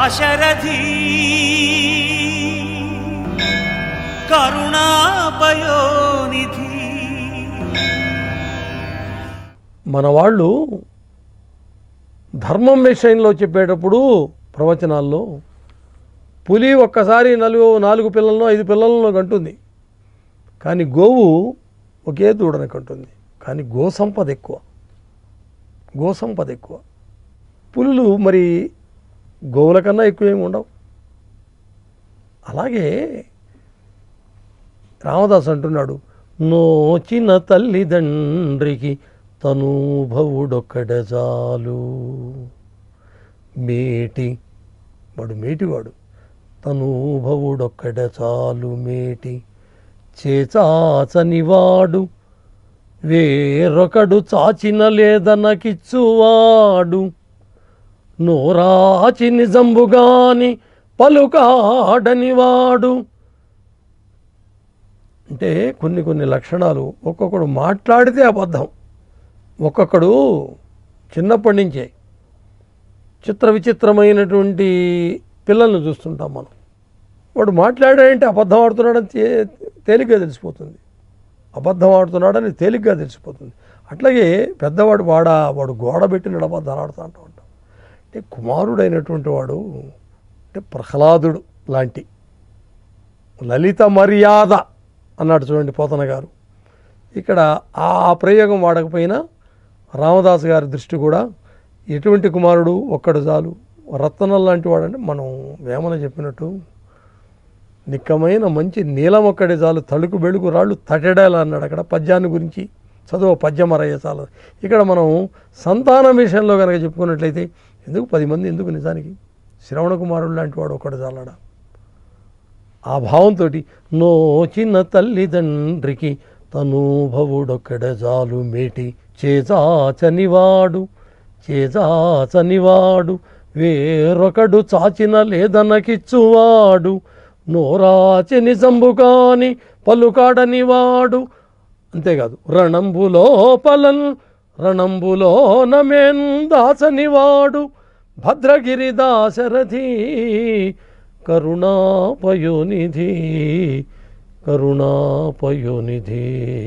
దాశరథి కరుణాపయోనిధి మన వాళ్ళు ధర్మం విషయంలో చెప్పేటప్పుడు ప్రవచనాల్లో పులి ఒక్కసారి నలుగు నాలుగు పిల్లలను ఐదు పిల్లలను కంటుంది కానీ గోవు ఒకే దూడని కంటుంది కానీ గో సంపద ఎక్కువ గో సంపద ఎక్కువ పులులు మరి గోవుల కన్నా ఎక్కువ ఏమి ఉండవు అలాగే రామదాస్ అంటున్నాడు నోచిన తల్లిదండ్రికి తనూభవుడొక్కడ చాలు మేటి వాడు మేటివాడు తనూభవుడొక్కడ చాలు మేటి చేచాచనివాడు వేరొకడు చాచిన లేదనకిచ్చువాడు నోరాచి నిజంబుగాని పలుకాడనివాడు అంటే కొన్ని కొన్ని లక్షణాలు ఒక్కొక్కడు మాట్లాడితే అబద్ధం ఒక్కొక్కడు చిన్నప్పటి నుంచే చిత్ర విచిత్రమైనటువంటి పిల్లల్ని చూస్తుంటాం మనం వాడు మాట్లాడాడంటే అబద్ధం ఆడుతున్నాడని తే తేలిగ్గా తెలిసిపోతుంది అబద్ధం ఆడుతున్నాడని తేలిగ్గా తెలిసిపోతుంది అట్లాగే పెద్దవాడు వాడ వాడు గోడ పెట్టిన అబద్ధాలు ఆడుతూ అంటూ ఉంటాం అంటే కుమారుడైనటువంటి వాడు అంటే ప్రహ్లాదుడు లాంటి లలిత మర్యాద అన్నాడు చూడండి పోతన గారు ఇక్కడ ఆ ప్రయోగం వాడకపోయినా రామదాస్ గారి దృష్టి కూడా ఎటువంటి కుమారుడు ఒక్కడు చాలు రత్నం లాంటి వాడంటే మనం వేమన చెప్పినట్టు నిక్కమైన మంచి నీలం ఒక్కడే చాలు తలుకు బెడుకు రాళ్ళు తటెడాలు అన్నాడు అక్కడ పద్యాన్ని గురించి చదువు పద్యం అరయ్య చాలు ఇక్కడ మనం సంతానం విషయంలో కనుక చెప్పుకున్నట్లయితే ఎందుకు పది మంది ఎందుకు నిజానికి శ్రవణ కుమారుడు లాంటి వాడు ఒక్కడు చాలడా ఆ భావంతో నోచిన తల్లిదండ్రికి తనూభవుడొక్కడ జాలు మేటి చేజాచనివాడు చేజాచనివాడు వేరొకడు చాచిన లేదనకిచ్చువాడు నోరాచి నిజంబుగాని పలుకాడనివాడు అంతేకాదు రణంబులోపలన్ రణంబులో నమేందాచనివాడు భద్రగిరి దాశరథి కరుణాపయోనిధి కరుణాపయోనిధి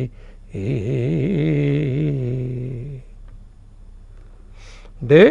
అంటే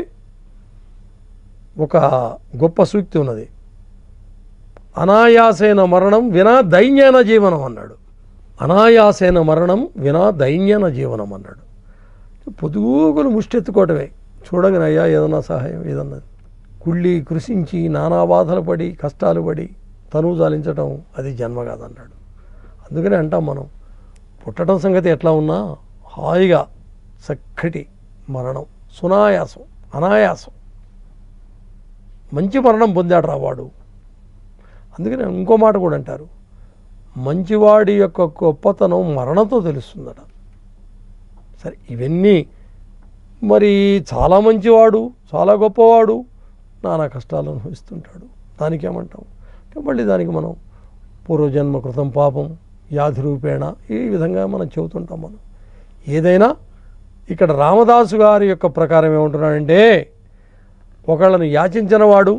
ఒక గొప్ప సూక్తి ఉన్నది అనాయాసేన మరణం వినా దైన్యన జీవనం అన్నాడు అనాయాసేన మరణం వినా దైన్యన జీవనం అన్నాడు పొదుగులు ముష్టెత్తుకోవటమే చూడగానే అయ్యా ఏదన్నా సహాయం ఏదన్నా కుళ్ళి కృషించి నానా బాధలు పడి కష్టాలు పడి తనువు జాలించటం అది జన్మ కాదన్నాడు అందుకనే అంటాం మనం పుట్టడం సంగతి ఎట్లా ఉన్నా హాయిగా చక్కటి మరణం సునాయాసం అనాయాసం మంచి మరణం పొందాడు రా వాడు అందుకని ఇంకో మాట కూడా అంటారు మంచివాడి యొక్క గొప్పతనం మరణంతో తెలుస్తుందట సరే ఇవన్నీ మరి చాలా మంచివాడు చాలా గొప్పవాడు నానా కష్టాలు అనుభవిస్తుంటాడు దానికి ఏమంటాం అంటే మళ్ళీ దానికి మనం పూర్వజన్మ కృతం పాపం వ్యాధి రూపేణ ఈ విధంగా మనం చెబుతుంటాం మనం ఏదైనా ఇక్కడ రామదాసు గారి యొక్క ప్రకారం ఏమంటున్నాడంటే ఒకళ్ళను యాచించిన వాడు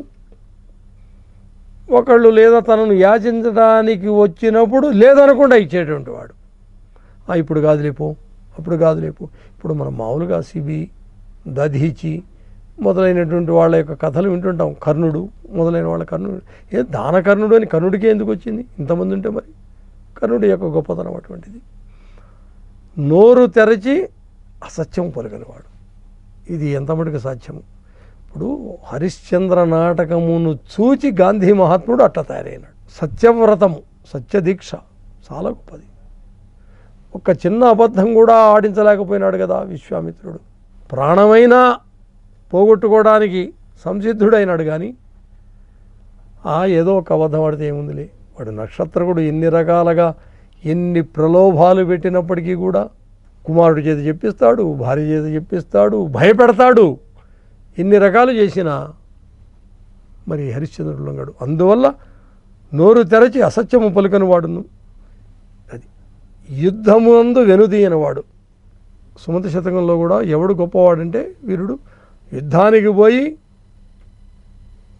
ఒకళ్ళు లేదా తనను యాచించడానికి వచ్చినప్పుడు లేదనకుండా ఇచ్చేటువంటి వాడు "ఆ, ఇప్పుడు కాదు లేపు అప్పుడు కాదు లేపు ఇప్పుడు మనం మామూలుగా సిబి దధీచి మొదలైనటువంటి వాళ్ళ యొక్క కథలు వింటుంటాం కర్ణుడు మొదలైన వాళ్ళ కర్ణుడు ఏ దానకర్ణుడు అని కర్ణుడికి ఎందుకు వచ్చింది ఇంతమంది ఉంటే మరి కర్ణుడి యొక్క గొప్పతనం అటువంటిది నోరు తెరచి అసత్యం పలుకనివాడు ఇది ఎంత మటుకు సాధ్యము ఇప్పుడు హరిశ్చంద్ర నాటకమును చూచి గాంధీ మహాత్ముడు అట్ట తయారైనాడు సత్యవ్రతము సత్యదీక్ష చాలా గొప్పది ఒక చిన్న అబద్ధం కూడా ఆడించలేకపోయినాడు కదా విశ్వామిత్రుడు ప్రాణమైనా పోగొట్టుకోవడానికి సంసిద్ధుడైనాడు కానీ ఆ ఏదో ఒక అబద్ధం ఆడితే ఏముందిలే వాడు నక్షత్రకుడు ఎన్ని రకాలుగా ఎన్ని ప్రలోభాలు పెట్టినప్పటికీ కూడా కుమారుడి చేత చెప్పిస్తాడు భార్య చేత చెప్పిస్తాడు భయపెడతాడు ఎన్ని రకాలు చేసినా మరి హరిశ్చంద్రుడు లొంగడు అందువల్ల నోరు తెరచి అసత్యము పలుకని వాడును అది యుద్ధమునందు వెనుదీయని వాడు సుమత శతకంలో కూడా ఎవడు గొప్పవాడంటే వీరుడు యుద్ధానికి పోయి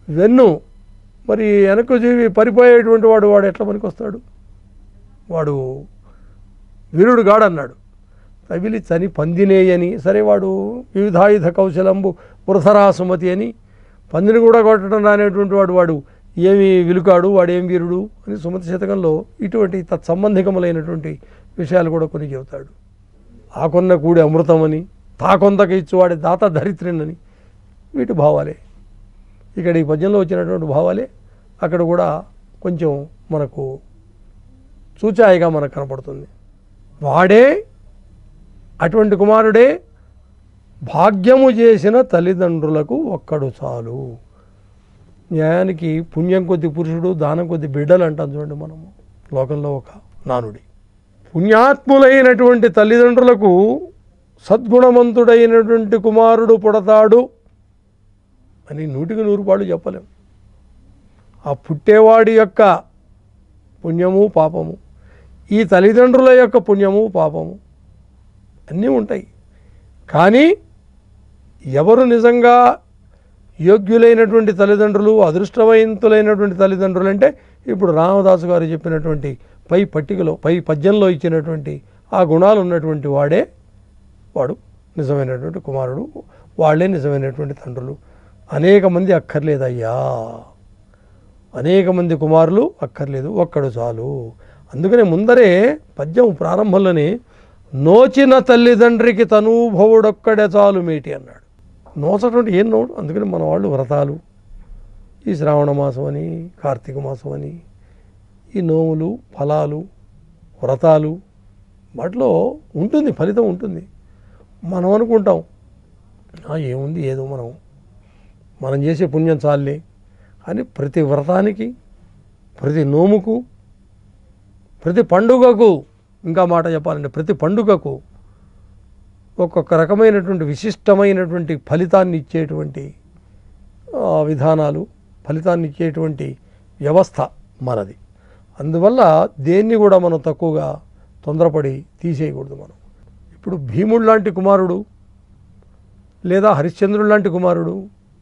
వెన్ను మరి వెనక్కు జీవి పరిపోయేటువంటి వాడు వాడు ఎట్లా పనికొస్తాడు వాడు వీరుడు గాడన్నాడు తగిలి చని పందినేయని సరే వాడు వివిధాయుధ కౌశలంబు పురసరా సుమతి అని పందిని కూడా కొట్టడం రానేటువంటి వాడు వాడు ఏమి విలుకాడు వాడు ఏం వీరుడు అని సుమతి శతకంలో ఇటువంటి తత్సంబంధికములైనటువంటి విషయాలు కూడా కొన్ని చెబుతాడు ఆకొన్న కూడి అమృతమని తాకొందక ఇచ్చువాడి దాత ధరిత్రినని వీటి భావాలే ఇక్కడ ఈ పద్యంలో వచ్చినటువంటి భావాలే అక్కడ కూడా కొంచెం మనకు సూచాయిగా మనకు కనపడుతుంది వాడే అటువంటి కుమారుడే భాగ్యము చేసిన తల్లిదండ్రులకు ఒక్కడు చాలు న్యాయానికి పుణ్యం కొద్ది పురుషుడు దానం కొద్ది బిడ్డలు అంటాం చూడండి మనము లోకంలో ఒక నానుడి పుణ్యాత్ములైనటువంటి తల్లిదండ్రులకు సద్గుణవంతుడైనటువంటి కుమారుడు పుడతాడు అని నూటికి నూరు పాళ్ళు చెప్పలేం ఆ పుట్టేవాడి యొక్క పుణ్యము పాపము ఈ తల్లిదండ్రుల యొక్క పుణ్యము పాపము అన్నీ ఉంటాయి కానీ ఎవరు నిజంగా యోగ్యులైనటువంటి తల్లిదండ్రులు అదృష్టవంతులైనటువంటి తల్లిదండ్రులు అంటే ఇప్పుడు రామదాసు గారు చెప్పినటువంటి పై పట్టికలో పై పద్యంలో ఇచ్చినటువంటి ఆ గుణాలు ఉన్నటువంటి వాడే వాడు నిజమైనటువంటి కుమారుడు వాళ్ళే నిజమైనటువంటి తండ్రులు అనేక మంది అక్కర్లేదయ్యా అనేక మంది కుమారులు అక్కర్లేదు ఒక్కడు చాలు అందుకనే ముందరే పద్యం ప్రారంభంలోనే నోచిన తల్లిదండ్రికి తనూభవుడొక్కడే చాలు మేటి అన్నాడు నోచటువంటి ఏం నోడు అందుకని మన వాళ్ళు వ్రతాలు ఈ శ్రావణ మాసం అని కార్తీక మాసం అని ఈ నోములు ఫలాలు వ్రతాలు వాటిలో ఉంటుంది ఫలితం ఉంటుంది మనం అనుకుంటాం "ఆ, ఏముంది ఏదో మనం మనం చేసే పుణ్యం చాలే అని ప్రతి వ్రతానికి ప్రతి నోముకు ప్రతి పండుగకు ఇంకా మాట చెప్పాలంటే ప్రతి పండుగకు ఒక్కొక్క రకమైనటువంటి విశిష్టమైనటువంటి ఫలితాన్ని ఇచ్చేటువంటి ఆ, విధానాలు ఫలితాన్ని ఇచ్చేటువంటి వ్యవస్థ మనది అందువల్ల దేన్ని కూడా మనం తక్కువగా తొందరపడి తీసేయకూడదు మనం ఇప్పుడు భీముడు లాంటి కుమారుడు లేదా హరిశ్చంద్రుడు లాంటి కుమారుడు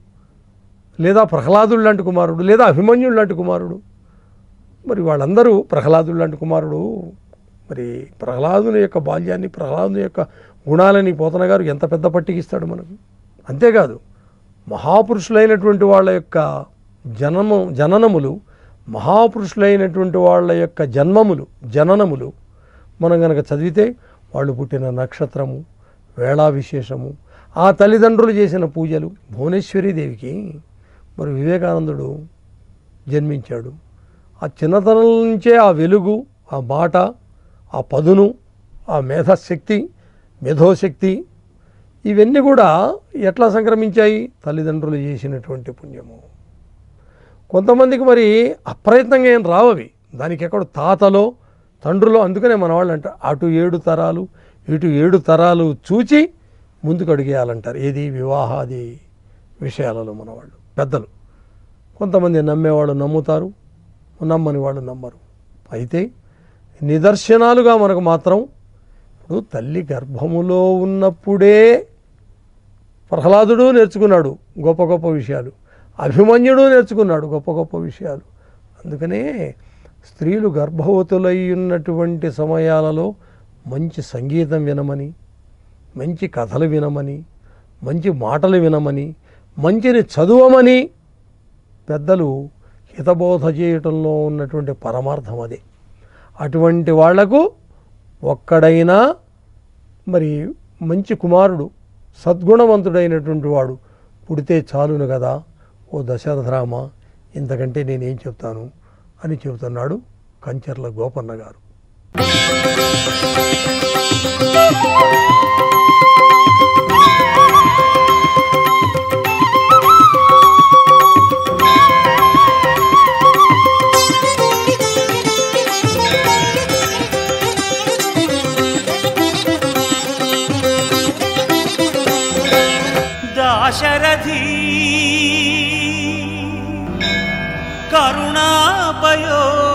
లేదా ప్రహ్లాదుడు లాంటి కుమారుడు లేదా అభిమన్యుడు లాంటి కుమారుడు మరి వాళ్ళందరూ ప్రహ్లాదుడు లాంటి కుమారుడు మరి ప్రహ్లాదుని యొక్క బాల్యాన్ని ప్రహ్లాదుని యొక్క గుణాలని పోతన గారు ఎంత పెద్ద పట్టికిస్తాడు మనకు అంతేకాదు మహాపురుషులైనటువంటి వాళ్ళ యొక్క జనము జననములు మహాపురుషులైనటువంటి వాళ్ళ యొక్క జన్మములు జననములు మనం గనక చదివితే వాళ్ళు పుట్టిన నక్షత్రము వేళా విశేషము ఆ తల్లిదండ్రులు చేసిన పూజలు భువనేశ్వరీ దేవికి మరి వివేకానందుడు జన్మించాడు ఆ చిన్నతనం నుంచే ఆ వెలుగు ఆ మాట ఆ పదును ఆ మేధశక్తి మేధోశక్తి ఇవన్నీ కూడా ఎట్లా సంక్రమించాయి తల్లిదండ్రులు చేసినటువంటి పుణ్యము కొంతమందికి మరి అప్రయత్నంగా ఏం రావు అవి దానికి ఎక్కడ తాతలో తండ్రులో అందుకనే మన వాళ్ళు అంటారు అటు ఏడు తరాలు ఇటు ఏడు తరాలు చూచి ముందుకు అడిగేయాలంటారు ఏది వివాహాది విషయాలలో మన వాళ్ళు పెద్దలు కొంతమంది నమ్మేవాళ్ళు నమ్ముతారు నమ్మని వాళ్ళు నమ్మరు అయితే నిదర్శనాలుగా మనకు మాత్రం ఇప్పుడు తల్లి గర్భములో ఉన్నప్పుడే ప్రహ్లాదుడు నేర్చుకున్నాడు గొప్ప గొప్ప విషయాలు అభిమన్యుడు నేర్చుకున్నాడు గొప్ప గొప్ప విషయాలు అందుకనే స్త్రీలు గర్భవతులై ఉన్నటువంటి సమయాలలో మంచి సంగీతం వినమని మంచి కథలు వినమని మంచి మాటలు వినమని మంచిని చదువమని పెద్దలు హితబోధ చేయటంలో ఉన్నటువంటి పరమార్థం అదే అటువంటి వాళ్లకు ఒక్కడైనా మరి మంచి కుమారుడు సద్గుణవంతుడైనటువంటి వాడు పుడితే చాలును కదా ఓ దశరథరామ ఇంతకంటే నేనేం చెప్తాను అని చెబుతున్నాడు కంచర్ల గోపన్న గారు దాశరథి కరుణాపయో